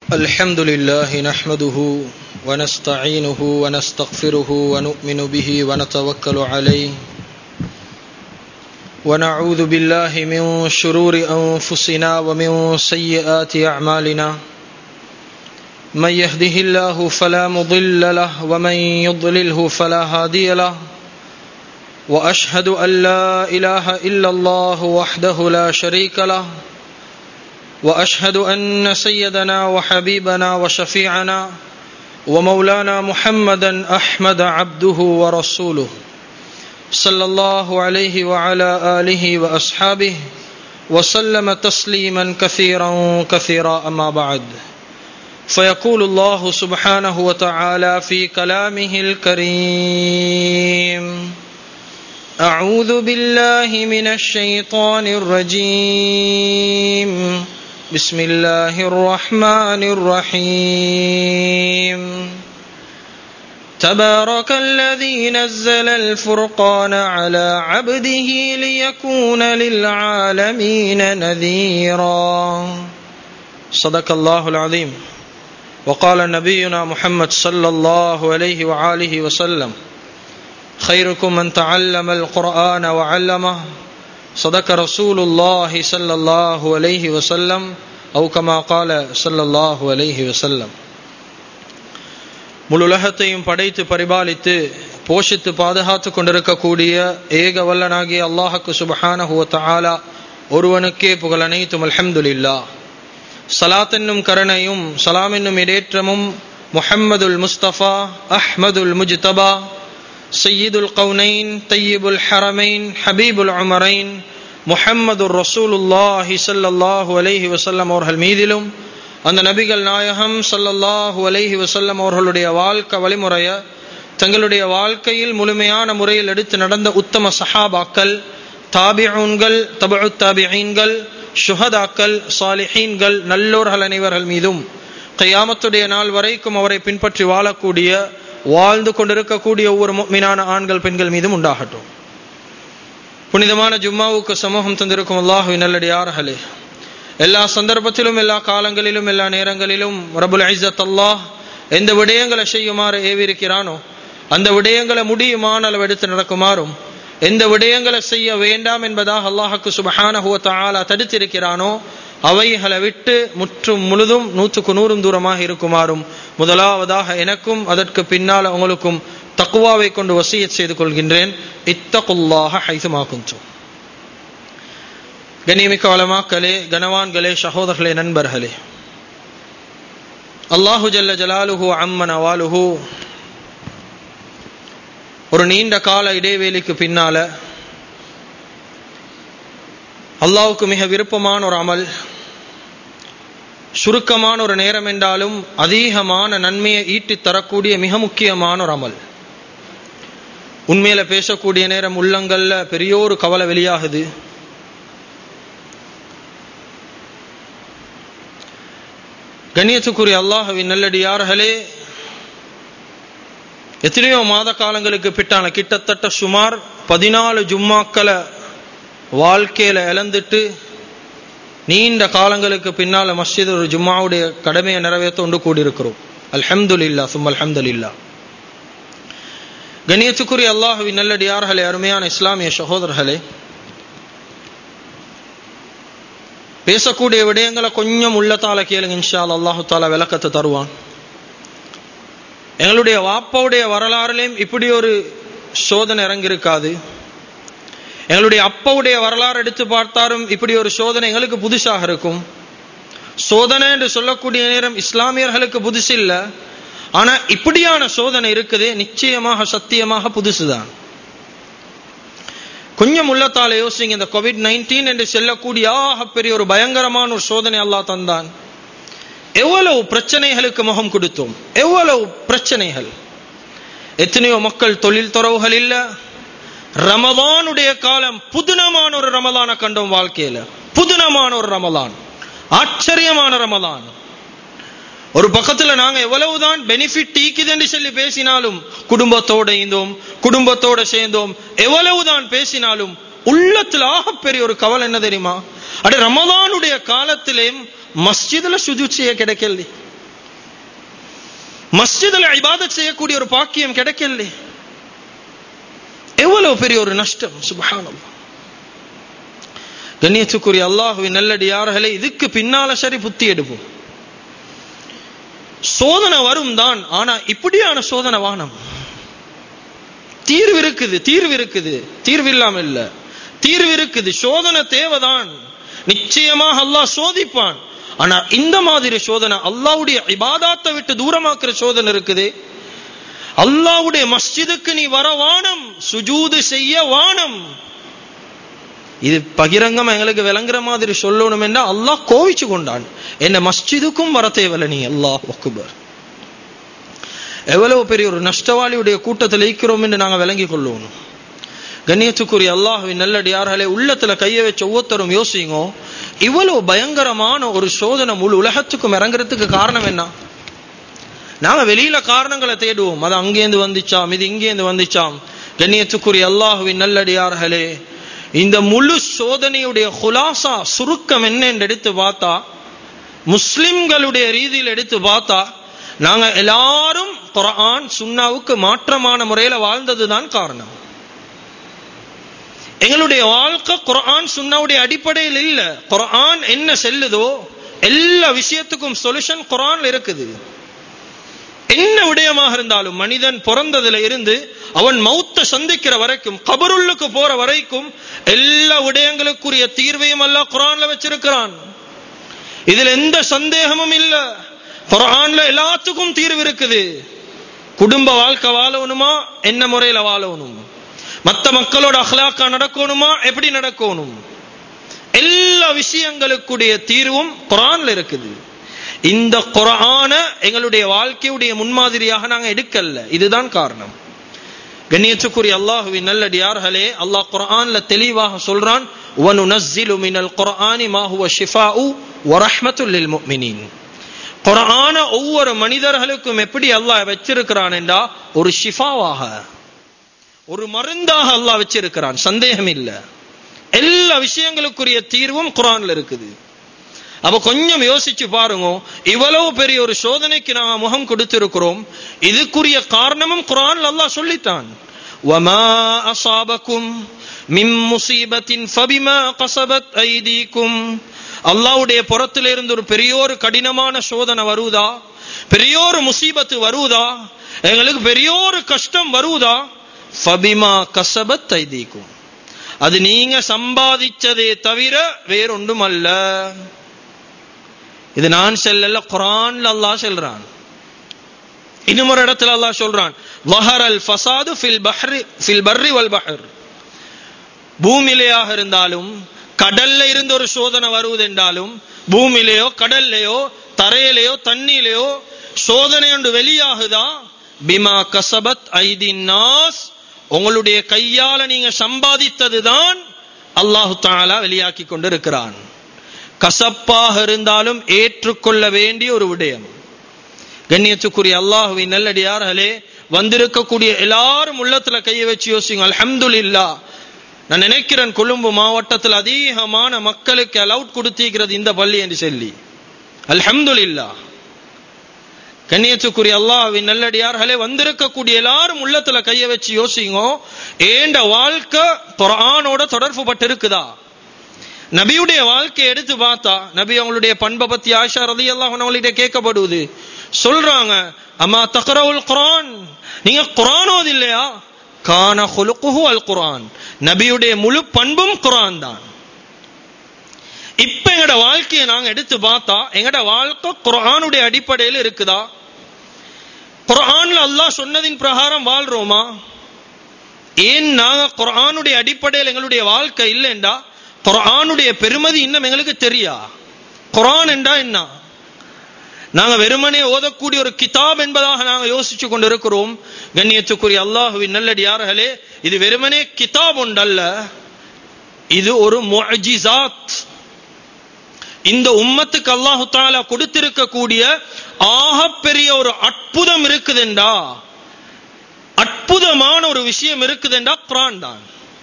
الحمد لله نحمده ونستعينه ونستغفره ونؤمن به ونتوكل عليه ونعوذ بالله من شرور انفسنا ومن سيئات اعمالنا من يهده الله فلا مضل له ومن يضلله فلا هادي له واشهد ان لا اله الا الله وحده لا شريك له واشهد ان سيدنا وحبيبنا وشفيعنا ومولانا محمدا احمد عبده ورسوله صلى الله عليه وعلى اله واصحابه وسلم تسليما كثيرا كثيرا اما بعد فيقول الله سبحانه وتعالى في كلامه الكريم اعوذ بالله من الشيطان الرجيم بسم الله الرحمن الرحيم تبارك الذي نزل الفرقان على عبده ليكون للعالمين نذيرا صدق الله العظيم وقال نبينا محمد صلى الله عليه وآله وسلم خيركم من تعلم القرآن وعلمه صدق رسول الله صلى الله عليه وسلم أو كما قال صلى الله عليه وسلم முழுலகத்தையும் படைத்து பரிபாலித்து போஷித்து பாதுகாத்து கொண்டிருக்கக்கூடிய ஏக வல்லனாகிய அல்லாஹுக்கு சுபஹானஹுவ தஆலா ஒருவனுக்கே புகழ் அனைத்தும் அல்ஹம்துலில்லா சலாத் என்னும் கருணையும் சலாம் என்னும் இடேற்றமும் முஹம்மதுல் முஸ்தபா அஹ்மதுல் முஜ்தபா சையீதுல் கவுனைன் தையீபுல் ஹரமைன் ஹபீபுல் உமரைன் முஹம்மது ரசூலுல்லாஹி சல்லல்லாஹு அலைஹி வசல்லம் அவர்கள் மீதிலும் அந்த நபிகள் நாயகம் சல்லல்லாஹு அலைஹி வசல்லம் அவர்களுடைய வாழ்க்கை வழிமுறைய தங்களுடைய வாழ்க்கையில் முழுமையான முறையில் எடுத்து நடந்த உத்தம சஹாபாக்கள் தாபிஊன்கள் தபு தாபிஈன்கள் ஷுஹதாக்கள் சாலிஹீன்கள் நல்லோர்கள் அனைவர்கள் மீதும் கையாமத்துடைய நாள் வரைக்கும் அவரை பின்பற்றி வாழக்கூடிய வாழ்ந்து கொண்டிருக்கக்கூடிய ஒவ்வொரு மீனான ஆண்கள் பெண்கள் மீதும் உண்டாகட்டும் புனிதமான ஜும்மாவுக்கு சமூகம் தந்திருக்கும் அல்லாஹுவின் நல்லடியார்களே எல்லா சந்தர்ப்பத்திலும் எல்லா காலங்களிலும் எல்லா நேரங்களிலும் ரபுல் ஐசத் அல்லாஹ் எந்த விடயங்களை செய்யுமாறு ஏவிருக்கிறானோ அந்த விடயங்களை முடியுமான அளவு எடுத்து நடக்குமாறும் எந்த விடயங்களை செய்ய வேண்டாம் என்பதாக அல்லாஹுக்கு சுபஹானஹுவ தாலா தடுத்திருக்கிறானோ அவைகளை விட்டு முற்றும் முழுதும் நூற்றுக்கு நூறும் தூரமாக இருக்குமாறும் முதலாவதாக எனக்கும் அதற்கு பின்னால் உங்களுக்கும் தக்குவாவை கொண்டு வசியத் செய்து கொள்கின்றேன் இத்தகுல்லாக ஹைசுமாக்கும் கண்ணியமிக்க வளமாக்களே கனவான்களே சகோதரர்களே நண்பர்களே அல்லாஹு ஜல்ல ஜலாலுஹு அம்மன் அவாலுஹு ஒரு நீண்ட கால இடைவேளைக்கு பின்னால அல்லாவுக்கு மிக விருப்பமான ஒரு அமல் சுருக்கமான ஒரு நேரம் என்றாலும் அதிகமான நன்மையை ஈட்டி தரக்கூடிய மிக முக்கியமான ஒரு அமல் உண்மையில பேசக்கூடிய நேரம் உள்ளங்கள்ல பெரிய ஒரு கவலை வெளியாகுது கண்ணியத்துக்குரிய அல்லாஹுவின் நல்லடியார்களே எத்தனையோ மாத காலங்களுக்கு பிட்டான கிட்டத்தட்ட சுமார் பதினாலு ஜும்மாக்களை வாழ்க்கையில இழந்துட்டு நீண்ட காலங்களுக்கு பின்னால மஸ்ஜித் ஒரு ஜும்மாவுடைய கடமையை நிறைவேற்ற ஒன்று கூடியிருக்கிறோம் அல்ஹம்துலில்லா சும் அல்ஹம்துலில்லா கண்ணியத்துக்குரிய அல்லாஹுவின் நல்லடியார்களே அருமையான இஸ்லாமிய சகோதரர்களே பேசக்கூடிய விடயங்களை கொஞ்சம் உள்ளத்தால கேளுங்க இன்ஷா அல்லாஹு தாலா விளக்கத்தை தருவான் எங்களுடைய வாப்பாவுடைய வரலாறுலையும் இப்படி ஒரு சோதனை இறங்கியிருக்காது எங்களுடைய அப்பாவுடைய வரலாறு எடுத்து பார்த்தாலும் இப்படி ஒரு சோதனை எங்களுக்கு புதுசாக இருக்கும் சோதனை என்று சொல்லக்கூடிய நேரம் இஸ்லாமியர்களுக்கு புதுசு இல்லை ஆனா இப்படியான சோதனை இருக்குது நிச்சயமாக சத்தியமாக புதுசுதான் கொஞ்சம் உள்ளத்தால யோசிங்க இந்த கோவிட் நைன்டீன் என்று செல்லக்கூடிய பெரிய ஒரு பயங்கரமான ஒரு சோதனை அல்லா தந்தான் எவ்வளவு பிரச்சனைகளுக்கு முகம் கொடுத்தோம் எவ்வளவு பிரச்சனைகள் எத்தனையோ மக்கள் தொழில் துறவுகள் இல்ல ரமதானுடைய காலம் புதுனமான ஒரு ரமலான கண்டோம் வாழ்க்கையில புதுனமான ஒரு ரமலான் ஆச்சரியமான ரமலான் ஒரு பக்கத்துல நாங்க எவ்வளவுதான் பெனிஃபிட் டீக்குதுன்னு சொல்லி பேசினாலும் குடும்பத்தோட இருந்தோம் குடும்பத்தோட சேர்ந்தோம் எவ்வளவுதான் பேசினாலும் உள்ளத்துல ஆகப்பெரிய ஒரு கவலை என்ன தெரியுமா அட ரமதானுடைய காலத்திலே மஸ்ஜிதுல சுஜூத் செய்ய கிடைக்கல மஸ்ஜிதுல இபாதத் செய்யக்கூடிய ஒரு பாக்கியம் கிடைக்கல எவ்வளவு பெரிய ஒரு நஷ்டம் சுபஹானம் கண்ணியத்துக்குரிய அல்லாஹுவின் நல்லடியார்களே இதுக்கு பின்னால சரி புத்தி எடுப்போம் சோதனை வரும் தான் ஆனா இப்படியான சோதனை வானம் தீர்வு இருக்குது தீர்வு இருக்குது தீர்வு இல்லாம இல்ல தீர்வு இருக்குது சோதனை தேவைதான் நிச்சயமாக அல்லாஹ் சோதிப்பான் ஆனா இந்த மாதிரி சோதனை அல்லாவுடைய இபாதாத்தை விட்டு தூரமாக்குற சோதனை இருக்குது அல்லாவுடைய மஸ்ஜிதுக்கு நீ வர வானம் சுஜூது செய்ய வானம் இது பகிரங்கமா எங்களுக்கு விளங்குற மாதிரி சொல்லணும் என்றா அல்லாஹ் கோவிச்சு கொண்டான் என்ன மஸ்ஜிதுக்கும் வர தேவையில்ல நீ அல்லாஹ் அக்பர் எவ்வளவு பெரிய ஒரு நஷ்டவாளியுடைய கூட்டத்தில் இருக்கிறோம் என்று நாங்கள் விளங்கிக் கொள்ளுவோம் கண்ணியத்துக்குரிய அல்லாஹுவின் நல்லடியார்களே உள்ளத்துல கையை வச்ச ஒவ்வொருத்தரும் யோசிங்கோ இவ்வளவு பயங்கரமான ஒரு சோதனை முழு உலகத்துக்கும் இறங்குறதுக்கு காரணம் என்ன நாங்க வெளியில காரணங்களை தேடுவோம் அது அங்கேருந்து வந்துச்சாம் இது இங்கேருந்து வந்துச்சாம் கண்ணியத்துக்குரிய அல்லாஹுவின் நல்லடியார்களே இந்த முழு சோதனையுடைய குலாசா சுருக்கம் என்ன என்று எடுத்து பார்த்தா முஸ்லிம்களுடைய ரீதியில் எடுத்து பார்த்தா நாங்க எல்லாரும் குரான் சுன்னாவுக்கு மாற்றமான முறையில வாழ்ந்ததுதான் காரணம் எங்களுடைய வாழ்க்கை குரான் சுன்னாவுடைய அடிப்படையில் இல்ல குரான் என்ன செல்லுதோ எல்லா விஷயத்துக்கும் சொல்யூஷன் குரான்ல இருக்குது என்ன விடயமாக இருந்தாலும் மனிதன் பிறந்ததுல இருந்து அவன் மௌத்த சந்திக்கிற வரைக்கும் கபருள்ளுக்கு போற வரைக்கும் எல்லா விடயங்களுக்குரிய தீர்வையும் எல்லாம் குரான்ல வச்சிருக்கிறான் இதுல எந்த சந்தேகமும் இல்ல குரான்ல எல்லாத்துக்கும் தீர்வு இருக்குது குடும்ப வாழ்க்கை வாழணுமா என்ன முறையில வாழணும் மத்த மக்களோட அஹ்லாக்கா நடக்கணுமா எப்படி நடக்கணும் எல்லா விஷயங்களுக்குடைய தீர்வும் குரான்ல இருக்குது இந்த குரான எங்களுடைய வாழ்க்கையுடைய முன்மாதிரியாக நாங்க எடுக்கல இதுதான் காரணம் கண்ணியத்துக்குரிய அல்லாஹுவின் நல்லடியார்களே அல்லாஹ் குரான்ல தெளிவாக சொல்றான் وَنُنَزِّلُ مِنَ الْقُرْآنِ مَا هُوَ شِفَاءُ وَرَحْمَةٌ لِلْمُؤْمِنِينَ குரான ஒவ்வொரு மனிதர்களுக்கும் எப்படி அல்லாஹ் வச்சிருக்கிறான் என்றா ஒரு ஷிஃபாவாக ஒரு மருந்தாக அல்லாஹ் வச்சிருக்கிறான் சந்தேகம் இல்ல எல்லா விஷயங்களுக்குரிய தீர்வும் குரான்ல இருக்குது அப்ப கொஞ்சம் யோசிச்சு பாருங்க இவ்வளவு பெரிய ஒரு சோதனைக்கு நாங்க முகம் கொடுத்திருக்கிறோம் இதுக்குரிய காரணமும் குரான் அல்லாஹ் சொல்லித்தான் وما أصابكم من مصيبة فبما قصبت أيديكم அல்லாவுடைய புறத்தில இருந்து ஒரு பெரிய ஒரு கடினமான சோதனை வருவதா பெரிய ஒரு முசீபத்து வருவதா எங்களுக்கு பெரிய ஒரு கஷ்டம் வருவதா ஃபபிமா கசபத் ஐதீக்கும் அது நீங்க சம்பாதிச்சதே தவிர வேறொன்றும் அல்ல இது நான் செல்லல குரான்ல அல்லாஹ் சொல்றான் இன்னும் ஒரு இடத்துல அல்லாஹ் சொல்றான் வஹரல் ஃபசாது ஃபில் பஹ்ரி ஃபில் பர்ரி வல் பஹர் பூமியிலேயாக இருந்தாலும் கடல்ல இருந்து ஒரு சோதனை வருவது என்றாலும் பூமியிலேயோ கடல்லையோ தரையிலேயோ தண்ணியிலேயோ சோதனை ஒன்று வெளியாகுதா பிமா கசபத் ஐதின் நாஸ் உங்களுடைய கையால நீங்க சம்பாதித்ததுதான் அல்லாஹு தாலா வெளியாக்கி கொண்டிருக்கிறான் கசப்பாக இருந்தாலும் ஏற்றுக்கொள்ள வேண்டிய ஒரு விடயம் கண்ணியத்துக்குரிய அல்லாஹுவின் நல்லடியார்களே வந்திருக்கக்கூடிய எல்லாரும் உள்ளத்துல கையை வச்சு யோசிங்க அல்ஹம்துலில்லா நான் நினைக்கிறேன் கொழும்பு மாவட்டத்தில் அதிகமான மக்களுக்கு அலவுட் கொடுத்திருக்கிறது இந்த பள்ளி என்று சொல்லி அல்ஹம்துலில்லா கண்ணியத்துக்குரிய அல்லாஹ்வின் நல்லடியார்களே வந்திருக்கக்கூடிய எல்லாரும் உள்ளத்துல கைய வச்சு யோசிங்க ஏண்ட வாழ்க்கை குரானோட தொடர்பு பட்டு இருக்குதா நபியுடைய வாழ்க்கையை எடுத்து பார்த்தா நபி அவங்களுடைய பண்பை பத்தி ஆஷா ரதி அல்லாஹ் அவங்கள்ட்ட கேட்கப்படுவது சொல்றாங்க அம்மா தக்ரவுல் குரான் நீங்க குரான் ஓது இல்லையா கான ஹுலுக்குஹு அல் குரான் நபியுடைய முழு பண்பும் குரான் தான் இப்ப எங்கட வாழ்க்கையை நாங்க எடுத்து பார்த்தா எங்கட வாழ்க்கை குரானுடைய அடிப்படையில் இருக்குதா குரான்ல அல்லாஹ் சொன்னதின் பிரகாரம் வாழ்றோமா ஏன் நாங்க குரானுடைய அடிப்படையில் எங்களுடைய வாழ்க்கை இல்லைண்டா குரானுடைய பெருமதி இன்னும் எங்களுக்கு தெரியா குரான் என்றா என்ன நாங்க வெறுமனே ஓதக்கூடிய ஒரு கிதாப் என்பதாக நாங்க யோசிச்சு கொண்டிருக்கிறோம் கண்ணியத்துக்குரிய அல்லாஹுவின் நல்லடியார்களே இது வெறுமனே கிதாப் ஒன்றல்ல இது ஒரு முஅஜிசாத் இந்த உம்மத்துக்கு அல்லாஹு தாலா கொடுத்திருக்கக்கூடிய ஆகப்பெரிய ஒரு அற்புதம் இருக்குதுண்டா அற்புதமான ஒரு விஷயம் இருக்குதுண்டா குரான் தான்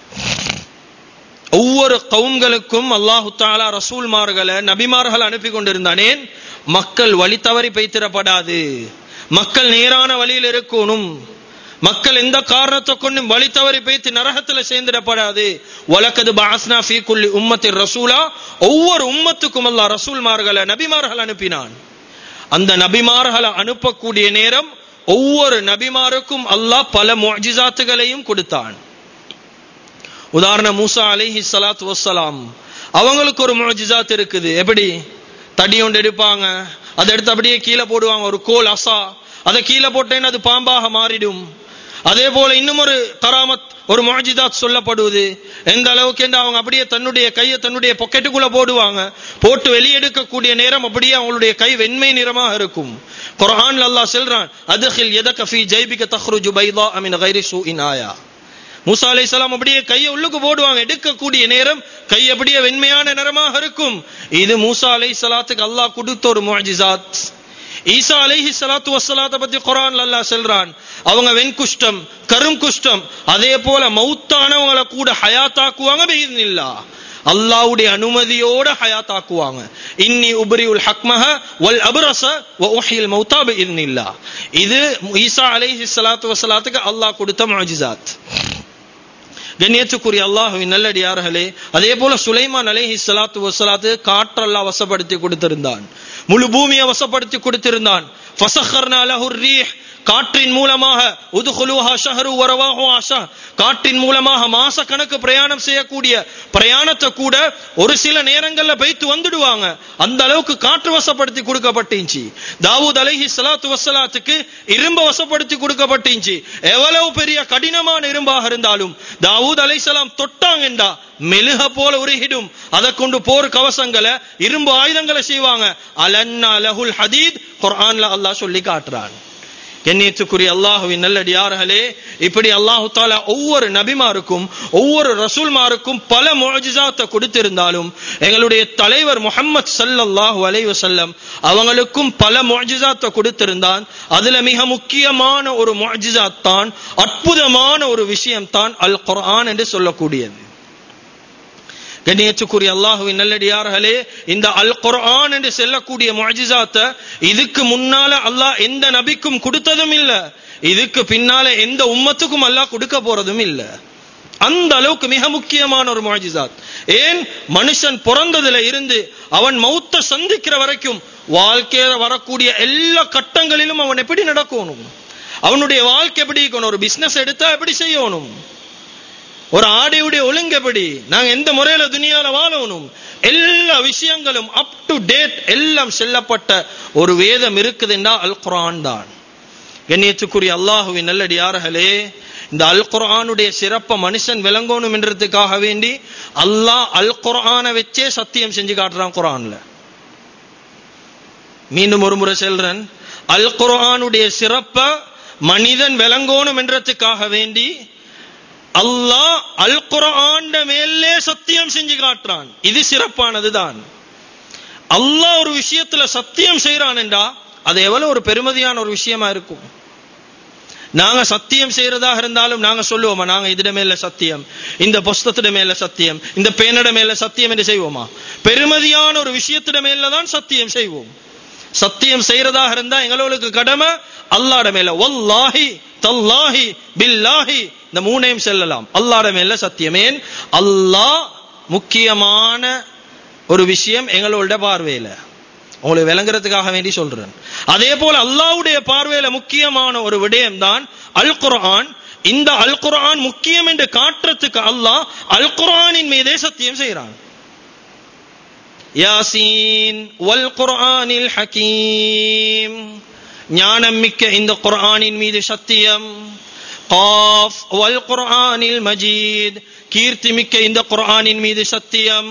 ஒவ்வொரு கவும்களுக்கும் அல்லாஹு தாலா ரசூல்மார்களை நபிமார்களை அனுப்பி கொண்டிருந்தானேன் மக்கள் வழி தவறி பைத்திரப்படாது மக்கள் நேரான வழியில் இருக்கணும் மக்கள் எந்த காரணத்தை கொண்டும் வழி தவறி பேத்து நரகத்துல சேர்ந்துடப்படாது வலக்கது பாஸ்னா ஃபீ குல்லி உம்மத்தின் ரசூலா ஒவ்வொரு உம்மத்துக்கும் அல்லாஹ் ரசூல்மார்களை நபிமார்கள் அனுப்பினான் அந்த நபிமார்களை அனுப்பக்கூடிய நேரம் ஒவ்வொரு நபிமாருக்கும் அல்லாஹ் பல முஜிசாத்துகளையும் கொடுத்தான் உதாரணம் மூசா அலைஹி ஸலாத்து வஸ்ஸலாம் அவங்களுக்கு ஒரு முஜிசாத் இருக்குது எப்படி தடி ஒன்று எடுப்பாங்க அதை எடுத்து அப்படியே கீழே போடுவாங்க ஒரு கோல் அசா அதை கீழே போட்டேன்னு அது பாம்பாக மாறிடும் அதே போல இன்னும் ஒரு கராமத் ஒரு முஜிதாத் சொல்லப்படுவது எந்த அளவுக்கு என்று அவங்க அப்படியே தன்னுடைய கையை தன்னுடைய பொக்கெட்டுக்குள்ள போடுவாங்க போட்டு வெளியெடுக்கக்கூடிய நேரம் அப்படியே அவங்களுடைய கை வெண்மை நிறமாக இருக்கும் குர்ஆன்ல அல்லாஹ் சொல்றான் அதுஹில் எதக ஃபீ ஜைபிக தஹ்ருஜு பைதா மின் கைரி சூஇன் ஆயா மூசா அலைஹிஸ்ஸலாம் அப்படியே கையை உள்ளுக்கு போடுவாங்க எடுக்கக்கூடிய நேரம் கை அப்படியே வெண்மையான நிறமாக இருக்கும் இது மூசா அலைஹிஸ்ஸலாத்துக்கு அல்லாஹ் கொடுத்த ஒரு முஅஜிசாத் ஈசா அலைஹி ஸலாத்து வஸ்ஸலாத்தை பத்தி குர்ஆன்ல அல்லாஹ் சொல்றான் அவங்க வெண்குஷ்டம் கரும் குஷ்டம் அதே போல மௌத்தானவங்களை கூட ஹயாத்தாக்குவாங்க பீஇத்னில்லா அல்லாஹ்வுடைய அனுமதியோட ஹயாத்தாக்குவாங்க இன்னி உப்ரியுல் ஹக்மஹ வல் அப்ரஸ வ உஹ்யில் மௌதா பீஇத்னில்லா இது ஈசா அலைஹி ஸலாத்து வஸ்ஸலாத்துக்கு அல்லாஹ் கொடுத்த முஅஜிசாத் கண்ணியத்துக்குரிய அல்லாஹுவின் நல்லடியார்களே அதே போல சுலைமான் அலைஹி ஸலாத்து வஸ்ஸலாத்து காற்றெல்லாம் வசப்படுத்தி கொடுத்திருந்தான் முழு பூமியை வசப்படுத்தி கொடுத்திருந்தான் ஃபசஹர்னா லஹு ரீஹ் காற்றின் மூலமாக உதுகுலுஹா ஷஹரு வரவாஹு ஆஷா காற்றின் மூலமாக மாச கணக்கு பிரயாணம் செய்யக்கூடிய பிரயாணத்தை கூட ஒரு சில நேரங்கள்ல பைத்து வந்துடுவாங்க அந்த அளவுக்கு காற்று வசப்படுத்தி கொடுக்கப்பட்டுச்சு தாவூத் அலைஹி ஸலாத்து வஸ்ஸலாத்துக்கு இரும்பு வசப்படுத்தி கொடுக்கப்பட்டுச்சு எவ்வளவு பெரிய கடினமான இரும்பாக இருந்தாலும் தாவூத் அலைஹிஸ்ஸலாம் தொட்டாங்கண்டா மெழுக போல உருகிடும் அதை கொண்டு போர் கவசங்களை இரும்பு ஆயுதங்களை செய்வாங்க அலன்னா லஹுல் ஹதீத் குர்ஆன்ல அல்லாஹ் சொல்லி காட்டுறான் கண்ணியத்துக்குரிய அல்லாஹுவின் நல்லடியார்களே இப்படி அல்லாஹு தாலா ஒவ்வொரு நபிமாருக்கும் ஒவ்வொரு ரசூல்மாருக்கும் பல முஜிசாத்தை கொடுத்திருந்தாலும் எங்களுடைய தலைவர் முஹம்மத் சல்லல்லாஹு அலைஹி வஸல்லம் அவங்களுக்கும் பல முஜிசாத்தை கொடுத்திருந்தான் அதுல மிக முக்கியமான ஒரு முஜிசாத் தான் அற்புதமான ஒரு விஷயம் தான் அல் குர்ஆன் என்று சொல்லக்கூடியது கண்ணியத்துக்குரிய அல்லாஹுவின் நல்லடியார்களே இந்த அல் குர்ஆன் என்று செல்லக்கூடிய முஅஜிசாத்த இதுக்கு முன்னால அல்லாஹ் எந்த நபிக்கும் கொடுத்ததும் இல்ல இதுக்கு பின்னால எந்த உம்மத்துக்கும் அல்லாஹ் கொடுக்க போறதும் இல்ல அந்த அளவுக்கு மிக முக்கியமான ஒரு முஅஜிசாத் ஏன் மனுஷன் பிறந்ததுல இருந்து அவன் மௌத்த சந்திக்கிற வரைக்கும் வாழ்க்கையில வரக்கூடிய எல்லா கட்டங்களிலும் அவன் எப்படி நடக்கணும் அவனுடைய வாழ்க்கை எப்படி இருக்கணும் ஒரு பிசினஸ் எடுத்தா எப்படி செய்யணும் ஒரு ஆடையுடைய ஒழுங்கு எப்படி நாங்க எந்த முறையில துனியால வாழணும் எல்லா விஷயங்களும் அப் டு டேட் எல்லாம் செல்லப்பட்ட ஒரு வேதம் இருக்குதுன்னா அல் குரான் தான் கண்ணியத்துக்குரிய அல்லாஹுவின் நல்லடியார்களே இந்த அல் குர்ஆனுடைய சிறப்ப மனுஷன் விளங்கணும் என்றதுக்காக வேண்டி அல்லாஹ் அல் குர்ஆனை வச்சே சத்தியம் செஞ்சு காட்டுறான் குர்ஆன்ல மீண்டும் ஒரு முறை செல்றேன் அல் குர்ஆனுடைய சிறப்ப மனிதன் விளங்கணும் என்றதுக்காக வேண்டி அல்லாஹ் அல் குர்ஆன் மேலே சத்தியம் செஞ்சு காட்டுறான் இது சிறப்பானது தான் அல்லாஹ் ஒரு விஷயத்துல சத்தியம் செய்யறான் என்றா அது எவ்வளவு ஒரு பெருமதியான ஒரு விஷயமா இருக்கும் நாங்க சத்தியம் செய்யறதாக இருந்தாலும் நாங்க சொல்லுவோமா நாங்க இதிட மேல சத்தியம் இந்த புஸ்தத்திட மேல சத்தியம் இந்த பேனட மேல சத்தியம் என்று செய்வோமா பெருமதியான ஒரு விஷயத்திட மேல தான் சத்தியம் செய்வோம் சத்தியம் செய்யறதாக இருந்தா எங்களுக்கு கடமை அல்லாட மேல வல்லாஹி தல்லாஹி பில்லாஹி இந்த மூணையும் செல்லலாம் அல்லாட மேல சத்தியமேன் அல்லாஹ் முக்கியமான ஒரு விஷயம் எங்களோட பார்வையில உங்களுக்கு விளங்குறதுக்காக வேண்டி சொல்றேன் அதே போல அல்லாவுடைய பார்வையில முக்கியமான ஒரு விடயம் தான் அல் குர்ஆன் இந்த அல் குர்ஆன் முக்கியம் என்று காட்டுறதுக்கு அல்லாஹ் அல் குர்ஆனின் மீதே சத்தியம் செய்யறான் யாசீன் வல் குர்ஆனில் ஹகீம் ஞானம் மிக்க இந்த குர்ஆனின் மீது சத்தியம் காஃப் வல் குர்ஆனில் மஜீத் கீர்த்தி மிக்க இந்த குர்ஆனின் மீது சத்தியம்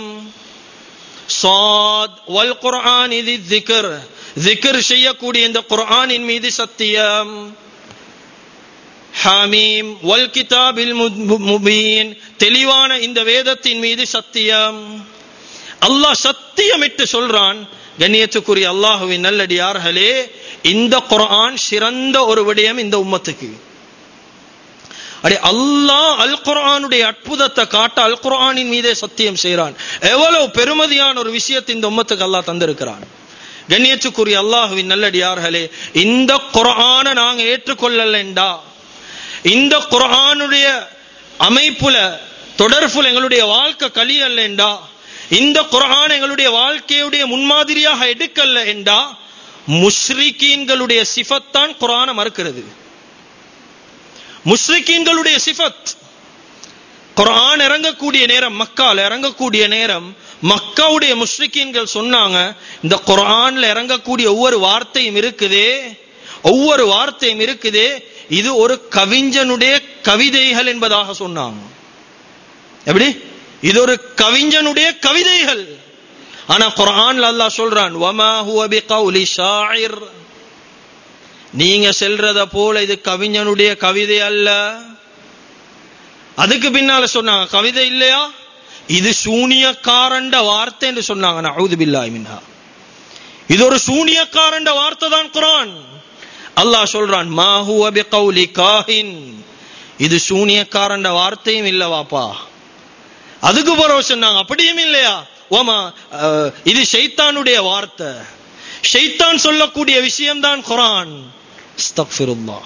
சாத் வல் குர்ஆன் இது திக்ர் திக்ர் செய்யக்கூடிய இந்த குர்ஆனின் மீது சத்தியம் ஹாமீம் வல் கிதாபில் முபீன் தெளிவான இந்த வேதத்தின் மீது சத்தியம் அல்லாஹ் சத்தியமிட்டு சொல்றான் கண்ணியத்துக்குரிய அல்லாஹுவின் நல்லடியார்களே இந்த குர்ஆன் சிறந்த ஒரு விடயம் இந்த உம்மத்துக்கு அடே அல்லாஹ் அல் குர்ஆனுடைய அற்புதத்தை காட்ட அல் குர்ஆனின் மீதே சத்தியம் செய்கிறான் எவ்வளவு பெருமதியான ஒரு விஷயத்தை இந்த உம்மத்துக்கு அல்லாஹ் தந்திருக்கிறான் கண்ணியத்துக்குரிய அல்லாஹுவின் நல்லடியார்களே இந்த குரானை நாங்க ஏற்றுக்கொள்ளலண்டா இந்த குரானுடைய அமைப்புல தொடர்புல எங்களுடைய வாழ்க்கை கலியல்லண்டா இந்த குரான் எங்களுடைய வாழ்க்கையுடைய முன்மாதிரியாக எடுக்கல என்றா முஸ்ரிகீன்களுடைய சிஃபத்தான் குரானை மறுக்கிறது முஸ்ரிகீன்களுடைய சிஃபத் குரான் இறங்கக்கூடிய நேரம் மக்கால் இறங்கக்கூடிய நேரம் மக்காவுடைய முஸ்ரிக்கீன்கள் சொன்னாங்க இந்த குரான்ல இறங்கக்கூடிய ஒவ்வொரு வார்த்தையும் இருக்குதே ஒவ்வொரு வார்த்தையும் இருக்குதே இது ஒரு கவிஞனுடைய கவிதைகள் என்பதாக சொன்னாங்க எப்படி இது ஒரு கவிஞனுடைய கவிதைகள் ஆனா குரான்ல அல்லாஹ் சொல்றான் வமா ஹுவ பிகௌலி ஷாயிர் நீங்க செல்றத போல இது கவிஞனுடைய கவிதை அல்ல அதுக்கு பின்னால சொன்னாங்க கவிதை இல்லையா இது சூனியக்காரண்ட வார்த்தை என்று சொன்னாங்க நவுது பில்லாஹி மின்ஹா இது ஒரு சூனியக்காரண்ட வார்த்தை தான் குரான் அல்லாஹ் சொல்றான் மா ஹுவ பிகௌலி காஹின் இது சூனியக்காரண்ட வார்த்தையும் இல்ல வாப்பா அதுக்கு பிறகு சொன்னாங்க அப்படியும் இல்லையா ஓமா அஹ், இது ஷைத்தானுடைய வார்த்தை ஷைத்தான் சொல்லக்கூடிய விஷயம்தான் குரான் அஸ்தக்ஃபிருல்லாஹ்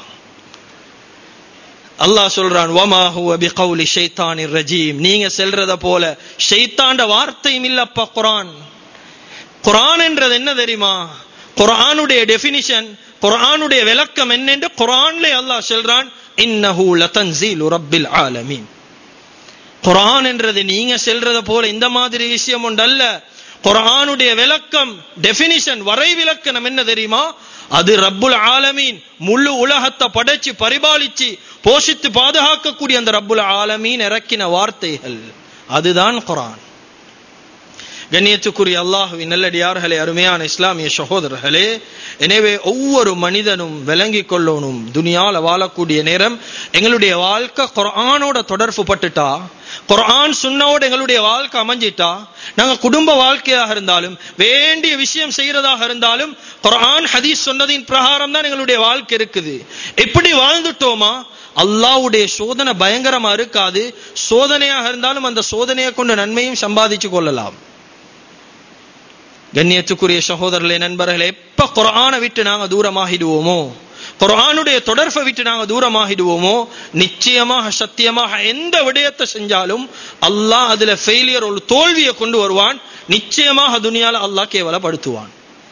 அல்லாஹ் சொல்றான் வமா ஹுவ பிகௌலி ஷைத்தானிர் ரஜீம் நீங்க செல்றத போல ஷைத்தாண்ட வார்த்தையும் இல்லப்பா குரான் குரான் என்றது என்ன தெரியுமா குரானுடைய டெபினிஷன் குரானுடைய விளக்கம் என்னென்று குரான்ல அல்லாஹ் சொல்றான் இன்னஹு லதன்சீலு ரப்பில் ஆலமீன் குரான் என்றது நீங்க செல்றத போல இந்த மாதிரி விஷயம் உண்டல்ல குரானுடைய விளக்கம் டெபினிஷன் வரை விளக்கணம் என்ன தெரியுமா அது ரப்புல் ஆலமீன் முழு உலகத்தை படைச்சு பரிபாலிச்சு போஷித்து பாதுகாக்கக்கூடிய அந்த ரப்புல் ஆலமீன் இறக்கின வார்த்தைகள் அதுதான் குரான் கண்ணியத்துக்குரிய அல்லாஹுவின் நல்லடியார்களே அருமையான இஸ்லாமிய சகோதரர்களே எனவே ஒவ்வொரு மனிதனும் விளங்கிக் கொள்ளணும் துனியால வாழக்கூடிய நேரம் எங்களுடைய வாழ்க்கை குர்ஆனோட தொடர்பு பட்டுட்டா குர்ஆன் சுன்னோட எங்களுடைய வாழ்க்கை அமைஞ்சிட்டா நாங்க குடும்ப வாழ்க்கையாக இருந்தாலும் வேண்டிய விஷயம் செய்யறதாக இருந்தாலும் குர்ஆன் ஹதீஸ் சொன்னதின் பிரகாரம் தான் எங்களுடைய வாழ்க்கை இருக்குது எப்படி வாழ்ந்துட்டோமா அல்லாஹ்வுடைய சோதனை பயங்கரமா இருக்காது சோதனையாக இருந்தாலும் அந்த சோதனையை கொண்டு நன்மையும் சம்பாதிச்சு கொள்ளலாம் கண்ணியத்துக்குரிய சகோதரர்களே நண்பர்களே எப்ப குரானை விட்டு நாங்க தூரமாகிடுவோமோ குரானுடைய தொடர்பை விட்டு நாங்க தூரமாகிடுவோமோ நிச்சயமாக சத்தியமாக எந்த விடயத்தை செஞ்சாலும் அல்லாஹ் அதுல ஃபெயிலியர் ஒரு தோல்வியை கொண்டு வருவான் நிச்சயமாக துனியால அல்லாஹ் கேவலப்படுத்துவான்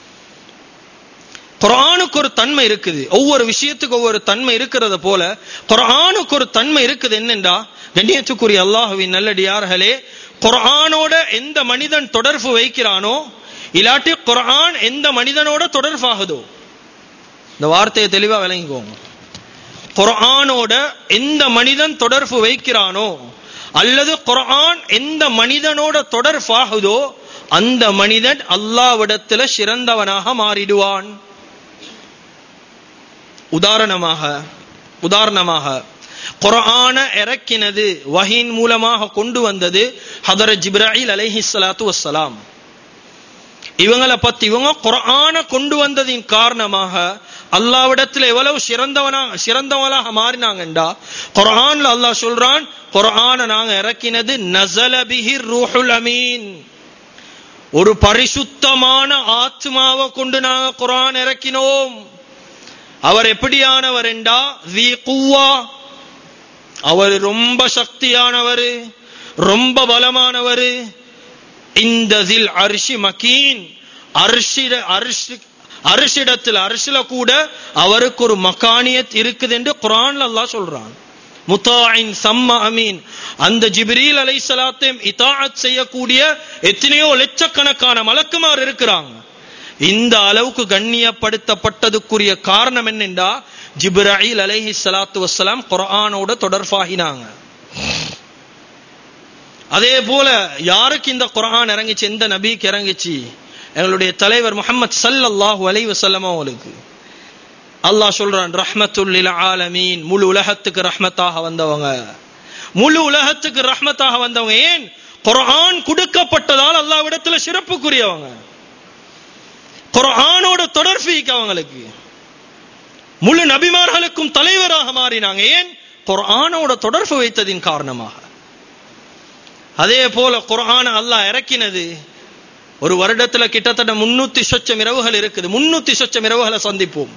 குரானுக்கு ஒரு தன்மை இருக்குது ஒவ்வொரு விஷயத்துக்கு ஒவ்வொரு தன்மை இருக்கிறத போல குரானுக்கு ஒரு தன்மை இருக்குது என்னென்றா கண்ணியத்துக்குரிய அல்லாஹுவின் நல்லடியார்களே குரானோட எந்த மனிதன் தொடர்பு வைக்கிறானோ இல்லாட்டி குரான் எந்த மனிதனோட தொடர்பாகுதோ இந்த வார்த்தையை தெளிவா விளங்கிக்கோங்க குரானோட எந்த மனிதன் தொடர்பு வைக்கிறானோ அல்லது குரான் எந்த மனிதனோட தொடர்பாகுதோ அந்த மனிதன் அல்லாவிடத்துல சிறந்தவனாக மாறிடுவான் உதாரணமாக உதாரணமாக குர்ஆன இறக்கினது வஹீன் மூலமாக கொண்டு வந்தது ஹதரத் ஜிப்ராயில் அலைஹி ஸலாத்து வஸ்ஸலாம் இவங்களை பத்தி இவங்க குர்ஆன கொண்டு வந்ததின் காரணமாக அல்லாவிடத்தில் எவ்வளவு சிறந்தவனா சிறந்தவனாக மாறினாங்கண்டா குர்ஆன்ல அல்லாஹ் சொல்றான் குர்ஆன நாங்க இறக்கினது நஸல பிஹி ரூஹுல் அமீன் ஒரு பரிசுத்தமான ஆத்மாவை கொண்டு நாங்க குர்ஆன் இறக்கினோம் அவர் எப்படியானவர் என்றா தி குவா அவர் ரொம்ப சக்தியானவர் ரொம்ப பலமானவர் இந்த தில் அரிசி மக்கீன் அரிசிட அரிசி அரிசிடத்தில் அரிசில கூட அவருக்கு ஒரு மக்கானியத் இருக்குது என்று குரான்ல அல்லாஹ் சொல்றான் முத்தாயின் சம்ம அமீன் அந்த ஜிப்ரீல் அலை சலாத்தையும் இதாஅத் செய்யக்கூடிய எத்தனையோ லட்சக்கணக்கான மலக்குமார் இருக்கிறாங்க இந்த அளவுக்கு கண்ணியப்படுத்தப்பட்டதுக்குரிய காரணம் என்னென்றா ஜிப்ராயில் அலைஹி ஸலாத்து வஸ்ஸலாம் குர்ஆனோட தொடர்பாகினாங்க அதே போல யாருக்கு இந்த குர்ஆன் இறங்கிச்சு எந்த நபிக்கு இறங்கிச்சு எங்களுடைய தலைவர் முஹம்மது ஸல்லல்லாஹு அலைஹி வஸல்லம் அவங்களுக்கு அல்லாஹ் சொல்றான் ரஹ்மத்துல் லில் ஆலமீன் முழு உலகத்துக்கு ரஹ்மத்தாக வந்தவங்க முழு உலகத்துக்கு ரஹ்மத்தாக வந்தவங்க ஏன் குர்ஆன் கொடுக்கப்பட்டதால் அல்லாஹ்விடத்துல சிறப்புக்குரியவங்க குர்ஆனோட தொடர்பு அவங்களுக்கு முழு நபிமார்களுக்கும் தலைவராக மாறினாங்க ஏன் குர்ஆனோட தொடர்பு வைத்ததின் காரணமாக அதே போல குர்ஆன அல்லாஹ் இறக்கினது ஒரு வருடத்துல கிட்டத்தட்ட முன்னூத்தி சொச்சம் இரவுகள் இருக்குது முன்னூத்தி சொச்சம் இரவுகளை சந்திப்போம்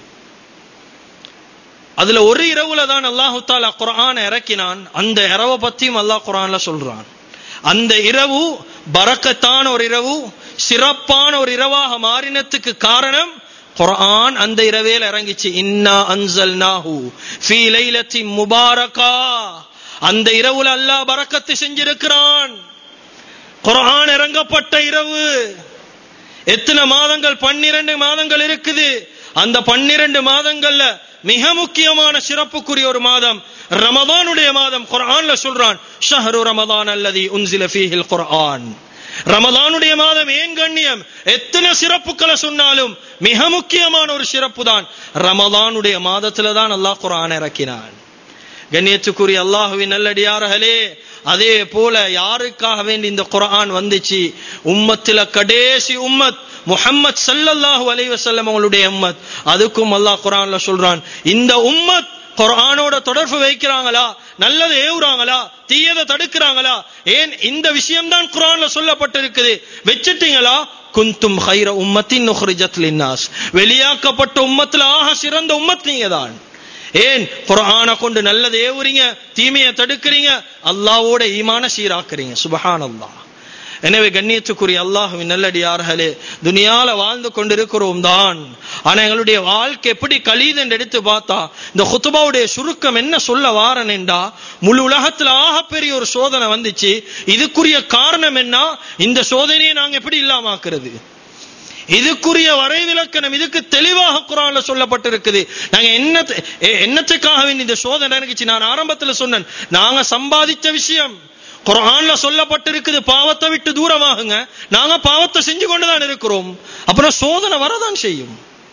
அதுல ஒரு இரவுல தான் அல்லாஹு தாலா குரான் இறக்கினான் அந்த இரவை பத்தியும் அல்லாஹ் குரான்ல சொல்றான் அந்த இரவு பறக்கத்தான ஒரு இரவு சிறப்பான ஒரு இரவாக மாறினத்துக்கு காரணம் குர்ஆன் அந்த இரவேல இறங்கிச்சு இன்னா அன்சல்நாஹு ஃபீ லைலத்தி முபாரகா அந்த இரவுல அல்லாஹ் பரக்கத்து செஞ்சிருக்கிறான் குர்ஆன் இறங்கப்பட்ட இரவு எத்தனை மாதங்கள் பன்னிரண்டு மாதங்கள் இருக்குது அந்த பன்னிரண்டு மாதங்கள்ல மிக முக்கியமான சிறப்புக்குரிய ஒரு மாதம் ரமதானுடைய மாதம் குர்ஆன்ல சொல்றான் ஷஹரு ரமதான் அல்லதி உன்சில ஃபீஹில் குர்ஆன் ரமதானுடைய மாதம் ஏன் கண்ணியம் எத்தனை சிறப்புகளை சொன்னாலும் மிக முக்கியமான ஒரு சிறப்பு தான் ரமதானுடைய மாதத்துல தான் அல்லாஹ் குர்ஆன் இறக்கினான் கண்ணியத்துக்குரிய அல்லாஹுவின் நல்லடியார்களே அதே போல யாருக்காக வேண்டி இந்த குர்ஆன் வந்துச்சு உம்மத்தில கடைசி உம்மத் முஹம்மத் ஸல்லல்லாஹு அலைஹி வஸல்லம் அவங்களுடைய உம்மத் அதுக்கும் அல்லாஹ் குர்ஆன்ல சொல்றான் இந்த உம்மத் குர்ஆனோட தொடர்பு வைக்கிறாங்களா நல்லதை ஏவுறாங்களா தீயதை தடுக்கிறாங்களா ஏன் இந்த விஷயம்தான் குர்ஆன்ல சொல்லப்பட்டிருக்குது வச்சிட்டீங்களா குந்தும் ஹைர உம்மத்தின் நுஹ்ரிஜத் லின்னாஸ் வெளியாக்கப்பட்ட உம்மத்துல ஆக சிறந்த உம்மத் நீங்க தான் ஏன் குர்ஆனை கொண்டு நல்லதை ஏவுறீங்க தீமையை தடுக்கிறீங்க அல்லாவோட ஈமான சீராக்குறீங்க சுபஹானல்லாஹ் எனவே கண்ணியத்துக்குரிய அல்லாஹுவின் நல்லடியார்களே துனியால வாழ்ந்து கொண்டிருக்கிறோம் தான் ஆனா எங்களுடைய வாழ்க்கை எப்படி கலீதென்று எடுத்து பார்த்தா இந்த ஹுத்துபாவுடைய சுருக்கம் என்ன சொல்ல வாரனேண்டா முழு உலகத்துல ஆகப்பெரிய ஒரு சோதனை வந்துச்சு இதுக்குரிய காரணம் என்ன இந்த சோதனையை நாங்க எப்படி இல்லாமாக்குறது இதுக்குரிய வரைவிலக்கணம் இதுக்கு தெளிவாக குரான்ல சொல்லப்பட்டிருக்குது நாங்க என்ன என்னத்துக்காக வேண்டி இந்த சோதனை இருந்துச்சு நான் ஆரம்பத்துல சொன்னேன் நாங்க சம்பாதிச்ச விஷயம் குரான்ல சொல்லப்பட்டிருக்குது பாவத்தை விட்டு தூரமாகுங்க நாங்க பாவத்தை செஞ்சு கொண்டுதான் இருக்கிறோம் அப்புறம் சோதனை வரதான் செய்யும்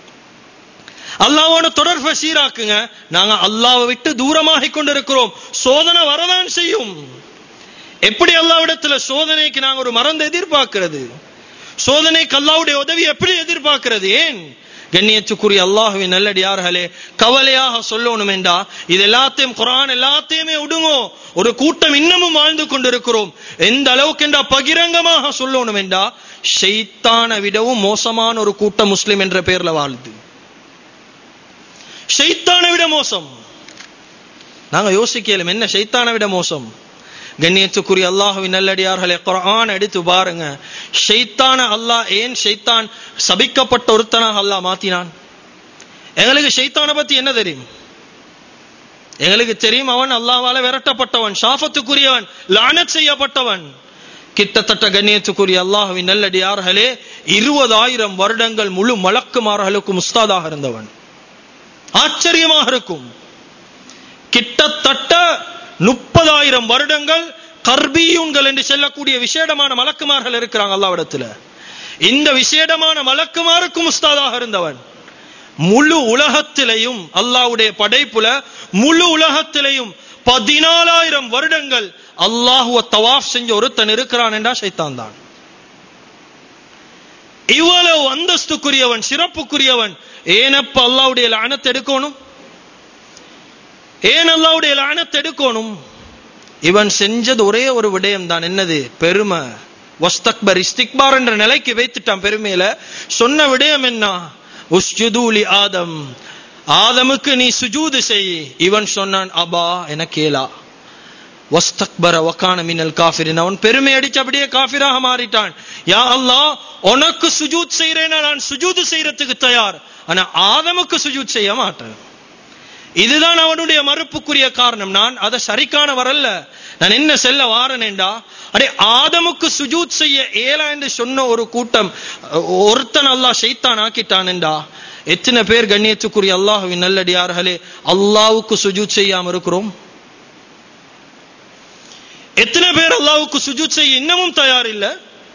அல்லாவோட தொடர்பை சீராக்குங்க நாங்க அல்லாவை விட்டு தூரமாகி கொண்டிருக்கிறோம் சோதனை வரதான் செய்யும் எப்படி அல்லாவிடத்துல சோதனைக்கு நாங்க ஒரு மறந்து எதிர்பார்க்கிறது சோதனைக்கு அல்லாவுடைய உதவி எப்படி எதிர்பார்க்கிறது ஏன் கண்ணியத்துக்குரிய அல்லாஹுவின் நல்லடியார்களே கவலையாக சொல்லணும் என்றா இது எல்லாத்தையும் குரான் எல்லாத்தையுமே விடுங்கோ ஒரு கூட்டம் இன்னமும் வாழ்ந்து கொண்டிருக்கிறோம் எந்த அளவுக்கு என்றா பகிரங்கமாக சொல்லணும் என்றா ஷைத்தான விடவும் மோசமான ஒரு கூட்டம் முஸ்லிம் என்ற பெயர்ல வாழுது ஷைத்தானை விட மோசம் நாங்க யோசிக்கலும் என்ன ஷைத்தானை விட மோசம் கண்ணியத்துக்குரிய அல்லாஹுவின் நல்லடியார்களே குரான் எடுத்து பாருங்க ஷைத்தான அல்லாஹ் ஏன் ஷைத்தான் சபிக்கப்பட்ட ஒருத்தனாக அல்லாஹ் மாத்தினான் எங்களுக்கு ஷைத்தானை பத்தி என்ன தெரியும் எங்களுக்கு தெரியும் அவன் அல்லாவால விரட்டப்பட்டவன் ஷாஃபத்துக்குரியவன் லானத் செய்யப்பட்டவன் கிட்டத்தட்ட கண்ணியத்துக்குரிய அல்லாஹுவின் நல்லடியார்களே இருபதாயிரம் வருடங்கள் முழு மலக்குமார்களுக்கும் உஸ்தாதாக இருந்தவன் ஆச்சரியமாக இருக்கும் கிட்டத்தட்ட முப்பதாயிரம் வருடங்கள் கர்பியூன்கள் என்று சொல்லக்கூடிய விசேடமான மலக்குமார்கள் இருக்கிறாங்க அல்லாவிடத்துல இந்த விசேடமான மலக்குமாருக்கும் உஸ்தாதாக இருந்தவன் முழு உலகத்திலையும் அல்லாவுடைய படைப்புல முழு உலகத்திலையும் பதினாலாயிரம் வருடங்கள் அல்லாஹுவ தவாஃப் செஞ்ச ஒருத்தன் இருக்கிறான் என்றா சைத்தான் தான் இவ்வளவு அந்தஸ்துக்குரியவன் சிறப்புக்குரியவன் ஏனப்ப அல்லாவுடைய லானத்தை எடுக்கணும் ஏன் அல்லாவுடைய லானத்தை எடுக்கணும் இவன் செஞ்சது ஒரே ஒரு விடயம் தான் என்னது பெருமை வஸ்தக்பர் இஸ்திக்பார் என்ற நிலைக்கு வைத்துட்டான் பெருமையில சொன்ன விடயம் என்ன உஸ்ஜுதூலி ஆதம் ஆதமுக்கு நீ சுஜூது செய் இவன் சொன்னான் அபா என கேளா வஸ்தக்பர வக்கான மின்னல் காஃபிரின் அவன் பெருமை அடிச்சு அப்படியே காஃபிராக மாறிட்டான் யா அல்லாஹ் உனக்கு சுஜூத் செய்யறேன்னா நான் சுஜூது செய்யறதுக்கு தயார் ஆனா ஆதமுக்கு சுஜூத் செய்ய மாட்டேன் இதுதான் அவனுடைய மறுப்புக்குரிய காரணம் நான் அதை சரிக்கான வரல நான் என்ன செல்ல வாரனேண்டா அடே ஆதமுக்கு சுஜூத் செய்ய ஏலா என்று சொன்ன ஒரு கூட்டம் ஒருத்தன் அல்லாஹ் ஷைத்தான் ஆக்கிட்டானேண்டா எத்தனை பேர் கண்ணியத்துக்குரிய அல்லாஹுவின் நல்லடியார்களே அல்லாவுக்கு சுஜூத் செய்யாம இருக்கிறோம் எத்தனை பேர் அல்லாவுக்கு சுஜூத் செய்ய இன்னமும் தயார் இல்ல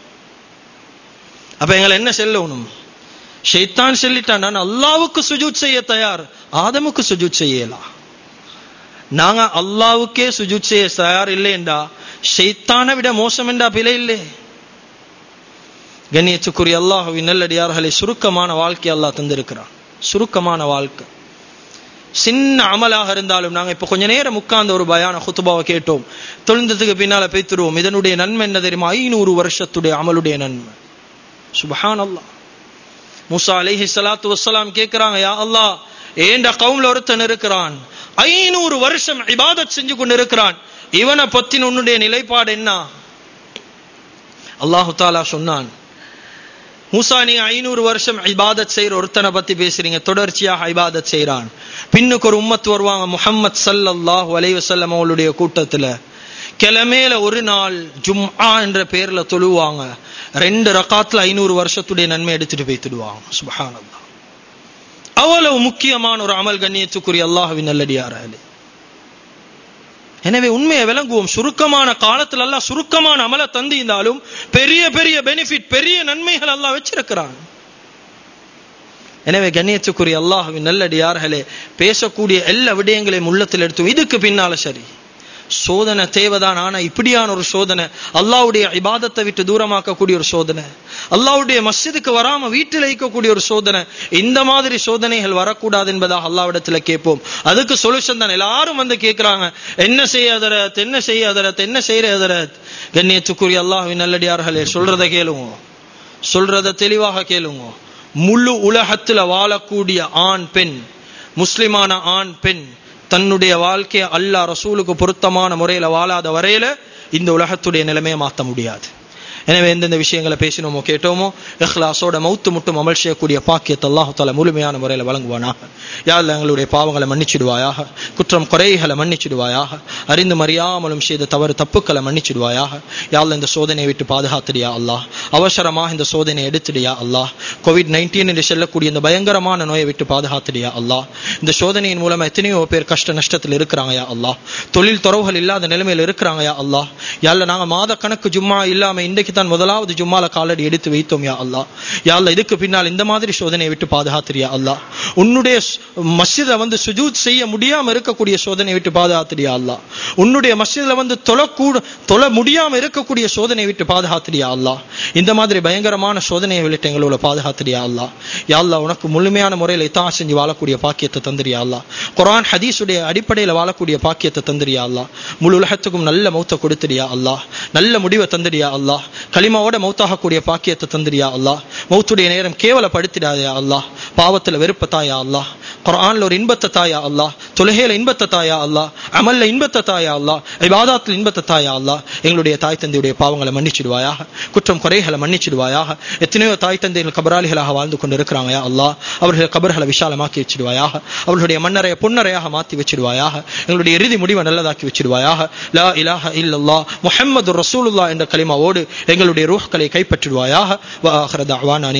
அப்ப எங்களை என்ன செல்லணும் ஷைத்தான் சொல்லிட்டான் நான் அல்லாவுக்கு சுஜூத் செய்ய தயார் ஆதமுக்கு சுஜூத் செய்யலாம் நாங்க அல்லாவுக்கே சுஜூத் செய்ய தயார் இல்லைண்டா ஷைத்தானை விட மோசம் என்றா பிழை இல்லை கண்ணியத்துக்குரிய அல்லாஹுவின் நல்லடியார்களை சுருக்கமான வாழ்க்கை அல்லாஹ் தந்திருக்கிறான் சுருக்கமான வாழ்க்கை சின்ன அமலாக இருந்தாலும் நாங்க இப்ப கொஞ்ச நேரம் உட்கார்ந்த ஒரு பயான குத்துபாவை கேட்டோம் தொழுந்ததுக்கு பின்னால பேத்துருவோம் இதனுடைய நன்மை என்ன தெரியுமா ஐநூறு வருஷத்துடைய அமலுடைய நன்மை சுபஹான் அல்லாஹ் மூசா அலைஹி ஸலாத்து வஸ்ஸலாம் கேக்குறாங்க யா அல்லாஹ் ஏண்ட கவும்ல ஒருத்தன் இருக்கிறான் ஐநூறு வருஷம் இபாதத் செஞ்சு கொண்டு இருக்கிறான் இவனை பத்தின உன்னுடைய நிலைப்பாடு என்ன அல்லாஹு தாலா சொன்னான் மூசா நீங்க ஐநூறு வருஷம் இபாதத் செய்யற ஒருத்தனை பத்தி பேசுறீங்க தொடர்ச்சியாக இபாதத் செய்யறான் பின்னுக்கு ஒரு உம்மத் வருவாங்க முஹம்மத் சல்லல்லாஹு அலைஹி வஸல்லம் அவளுடைய கூட்டத்துல கிழமையில ஒரு நாள் ஜும்ஆ என்ற பேர்ல தொழுவாங்க ரெண்டு ரகாத்துல ஐநூறு வருஷத்துடைய நன்மை எடுத்துட்டு போய்த்துடுவாங்க சுபஹானல்லாஹ் அவ்வளவு முக்கியமான ஒரு அமல் கண்ணியத்துக்குரிய அல்லாஹ்வின் நல்லடியார்களே எனவே உண்மையை விளங்குவோம் சுருக்கமான காலத்துல எல்லாம் சுருக்கமான அமல தந்திருந்தாலும் பெரிய பெரிய பெனிஃபிட் பெரிய நன்மைகள் எல்லாம் வச்சிருக்கிறான் எனவே கண்ணியத்துக்குரிய அல்லாஹ்வின் நல்லடியார்களே பேசக்கூடிய எல்லா விடயங்களையும் உள்ளத்தில் எடுத்து இதுக்கு பின்னால சரி சோதனை தேவைதான் ஆனா இப்படியான ஒரு சோதனை அல்லாவுடைய இபாதத்தை விட்டு தூரமாக்கக்கூடிய ஒரு சோதனை அல்லாவுடைய மஸ்ஜிதுக்கு வராம வீட்டில் வைக்கக்கூடிய ஒரு சோதனை இந்த மாதிரி சோதனைகள் வரக்கூடாது என்பதாக அல்லாவிடத்துல கேட்போம் அதுக்கு சொல்யூஷன் தான் எல்லாரும் வந்து கேட்கிறாங்க என்ன செய்யாதரத் என்ன செய்யாதரத் என்ன செய்யறதரத் கண்ணியத்துக்குரிய அல்லாஹ்வின் நல்லடியார்களே சொல்றதை கேளுங்க சொல்றத தெளிவாக கேளுங்க முழு உலகத்துல வாழக்கூடிய ஆண் பெண் முஸ்லிமான ஆண் பெண் தன்னுடைய வாழ்க்கையை அல்லாஹ் ரசூலுக்கு பொருத்தமான முறையில வாழாத வரையில இந்த உலகத்துடைய நிலைமையை மாற்ற முடியாது எனவே எந்தெந்த விஷயங்களை பேசினோமோ கேட்டோமோ இஹ்லாஸோட மௌத்து முட்டும் அமல் செய்யக்கூடிய பாக்கியத்தை அல்லாஹு தாலா முழுமையான முறையில் வழங்குவானாக யாரில் எங்களுடைய பாவங்களை மன்னிச்சிடுவாயாக குற்றம் குறைகளை மன்னிச்சிடுவாயாக அறிந்து மறியாமலும் செய்த தவறு தப்புக்களை மன்னிச்சிடுவாயாக யாரில் இந்த சோதனையை விட்டு பாதுகாத்துடியா அல்லாஹ் அவசரமாக இந்த சோதனையை எடுத்துடியா அல்லாஹ் கோவிட் நைன்டீன் என்று சொல்லக்கூடிய இந்த பயங்கரமான நோயை விட்டு பாதுகாத்துடியா அல்லாஹ் இந்த சோதனையின் மூலமா எத்தனையோ பேர் கஷ்ட நஷ்டத்தில் இருக்கிறாங்க யா அல்லாஹ் தொழில் துறவுகள் இல்லாத நிலைமையில் இருக்கிறாங்க யா அல்லாஹ் யாரில் நாங்க மாத கணக்கு ஜும்மா இல்லாம இன்றைக்கு தான் முதலாவது ஜும்மால காலடி எடுத்து வைத்தோம் யா அல்லாஹ் யா அல்லாஹ் இதுக்கு பின்னால் இந்த மாதிரி சோதனையை விட்டு பாதுகாத்துறியா அல்லாஹ் உன்னுடைய மஸ்ஜிதை வந்து சுஜூத் செய்ய முடியாம இருக்கக்கூடிய சோதனையை விட்டு பாதுகாத்துறியா அல்லாஹ் உன்னுடைய மஸ்ஜிதில் வந்து தொழக்கூட தொழ முடியாம இருக்கக்கூடிய சோதனையை விட்டு பாதுகாத்துறியா அல்லாஹ் இந்த மாதிரி பயங்கரமான சோதனையை விட்டு எங்களோட பாதுகாத்துறியா அல்லாஹ் யா அல்லாஹ் உனக்கு முழுமையான முறையில் இத்தா செஞ்சு வாழக்கூடிய பாக்கியத்தை தந்திரியா அல்லாஹ் குரான் ஹதீஸுடைய அடிப்படையில் வாழக்கூடிய பாக்கியத்தை தந்திரியா அல்லாஹ் முழு உலகத்துக்கும் நல்ல மௌத்த கொடுத்துடியா அல்லாஹ் நல்ல முடிவை தந்திரியா அல்லாஹ் களிமாவோட மௌத்தாகக்கூடிய பாக்கியத்தை தந்திரியா அல்லாஹ் மௌத்துடைய நேரம் கேவலப்படுத்திடாதயா அல்லாஹ் பாவத்துல வெறுப்ப தாயா அல்லாஹ் குரான்ல ஒரு இன்பத்தை தாயா அல்லாஹ் தொழுகையில இன்பத்தை தாயா அல்லாஹ் அமல்ல இன்பத்தை தாயா அல்லாஹ் இபாதாத்துல இன்பத்தை தாயா அல்லாஹ் எங்களுடைய தாய் தந்தையுடைய பாவங்களை மன்னிச்சிடுவாயாக குற்றம் குறைகளை மன்னிச்சிடுவாயாக எத்தனையோ தாய் தந்தைகள் கபராளிகளாக வாழ்ந்து கொண்டு இருக்கிறாங்க அல்லாஹ் அவர்கள் கபர்களை விஷாலமாக்கி வச்சிடுவாயாக அவர்களுடைய மன்னரைய பொன்னரையாக மாற்றி வச்சிடுவாயாக எங்களுடைய இறுதி முடிவை நல்லதாக்கி வச்சிடுவாயாக லா இலாஹ இல்லல்லாஹ் முஹம்மது ரசூலுல்லாஹ் என்ற கலிமாவோடு எங்களுடைய ரூஹ்களை கைப்பற்றிடுவாயாக வ ஆஹிர தஅவானா